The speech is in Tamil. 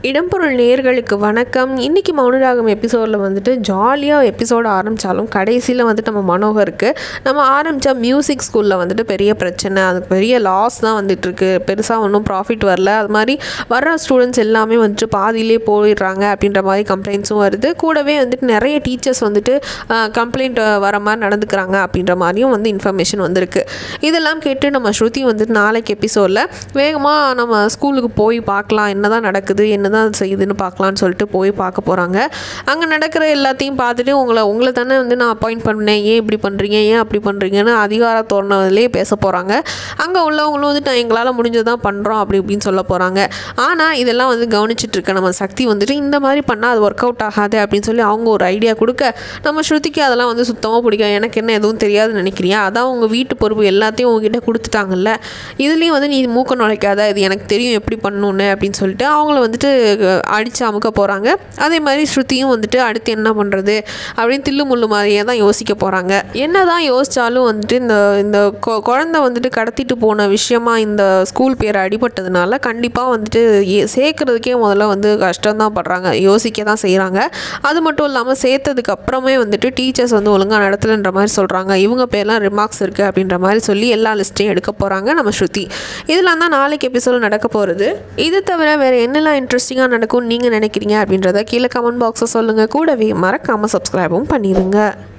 இடம்பொருள் நேர்களுக்கு வணக்கம் இன்றைக்கி மௌனராகம் எபிசோடில் வந்துட்டு ஜாலியாக எபிசோடு ஆரம்பித்தாலும் கடைசியில் வந்துட்டு நம்ம மனோகருக்கு நம்ம ஆரம்பித்த மியூசிக் ஸ்கூலில் வந்துட்டு பெரிய பிரச்சனை அதுக்கு பெரிய லாஸ் தான் வந்துட்டுருக்கு பெருசாக ஒன்றும் ப்ராஃபிட் வரல அது மாதிரி வர்ற ஸ்டூடெண்ட்ஸ் எல்லாமே வந்துட்டு பாதியிலே போயிடுறாங்க அப்படின்ற மாதிரி கம்ப்ளைண்ட்ஸும் வருது கூடவே வந்துட்டு நிறைய டீச்சர்ஸ் வந்துட்டு கம்ப்ளைண்ட் வர மாதிரி நடந்துக்கிறாங்க அப்படின்ற மாதிரியும் வந்து இன்ஃபர்மேஷன் வந்திருக்கு இதெல்லாம் கேட்டு நம்ம ஸ்ருதி வந்துட்டு நாளைக்கு எபிசோடில் வேகமாக நம்ம ஸ்கூலுக்கு போய் பார்க்கலாம் என்ன தான் நடக்குது என்ன தான் செய்யுதுன்னு பார்க்கலான்னு சொல்லிட்டு போய் பார்க்க போகிறாங்க அங்கே நடக்கிற எல்லாத்தையும் பார்த்துட்டு உங்களை உங்களை தானே வந்து நான் அப்பாயிண்ட் பண்ணேன் ஏன் இப்படி பண்ணுறீங்க ஏன் அப்படி பண்ணுறீங்கன்னு அதிகார தோரணத்திலே பேச போகிறாங்க அங்கே உள்ளவங்களும் வந்துட்டு நான் எங்களால் முடிஞ்சதான் பண்ணுறோம் அப்படி இப்படின்னு சொல்ல போகிறாங்க ஆனால் இதெல்லாம் வந்து கவனிச்சிட்டு இருக்க நம்ம சக்தி வந்துட்டு இந்த மாதிரி பண்ணால் அது ஒர்க் அவுட் ஆகாது அப்படின்னு சொல்லி அவங்க ஒரு ஐடியா கொடுக்க நம்ம ஸ்ருதிக்கு அதெல்லாம் வந்து சுத்தமாக பிடிக்கும் எனக்கு என்ன எதுவும் தெரியாதுன்னு நினைக்கிறியா அதான் உங்கள் வீட்டு பொறுப்பு எல்லாத்தையும் உங்ககிட்ட கொடுத்துட்டாங்கல்ல இதுலேயும் வந்து நீ மூக்க நுழைக்காத இது எனக்கு தெரியும் எப்படி பண்ணணுன்னு அப்படின்னு சொல்லிட்டு அவங்கள வந்துட்டு அடித்து அமுக்க போகிறாங்க அதே மாதிரி ஸ்ருதியும் வந்துட்டு அடுத்து என்ன பண்ணுறது அப்படின்னு தில்லு முள்ளு மாதிரியே தான் யோசிக்க போகிறாங்க என்ன தான் யோசித்தாலும் வந்துட்டு இந்த இந்த கொ- குழந்தை வந்துட்டு கடத்திட்டு போன விஷயமா இந்த ஸ்கூல் பேர் அடிபட்டதுனால கண்டிப்பாக வந்துட்டு ஏ- சேர்க்கறதுக்கே முதல்ல வந்து கஷ்டம் தான் படுறாங்க யோசிக்க தான் செய்கிறாங்க அது மட்டும் இல்லாமல் சேர்த்ததுக்கு அப்புறமே வந்துட்டு டீச்சர்ஸ் வந்து ஒழுங்காக நடத்தலைன்ற மாதிரி சொல்கிறாங்க இவங்க பேர்லாம் ரிமார்க்ஸ் இருக்குது அப்படின்ற மாதிரி சொல்லி எல்லா லிஸ்ட்டையும் எடுக்க போகிறாங்க நம்ம ஸ்ருதி இதெல்லாம் தான் நாளைக்கு எபிசோட் நடக்க போகிறது இது தவிர வேறு என்னெல்லாம் இன்ட்ரெஸ்டிங்காக நடக்கும்னு நீங்கள் நினைக்கிறீங்க அப்படின்றத கீழே கமெண்ட் பாக்ஸை சொல்லுங்கள் கூடவே மறக்காமல் சப்ஸ்கிரைபும் பண்ணிடுங்க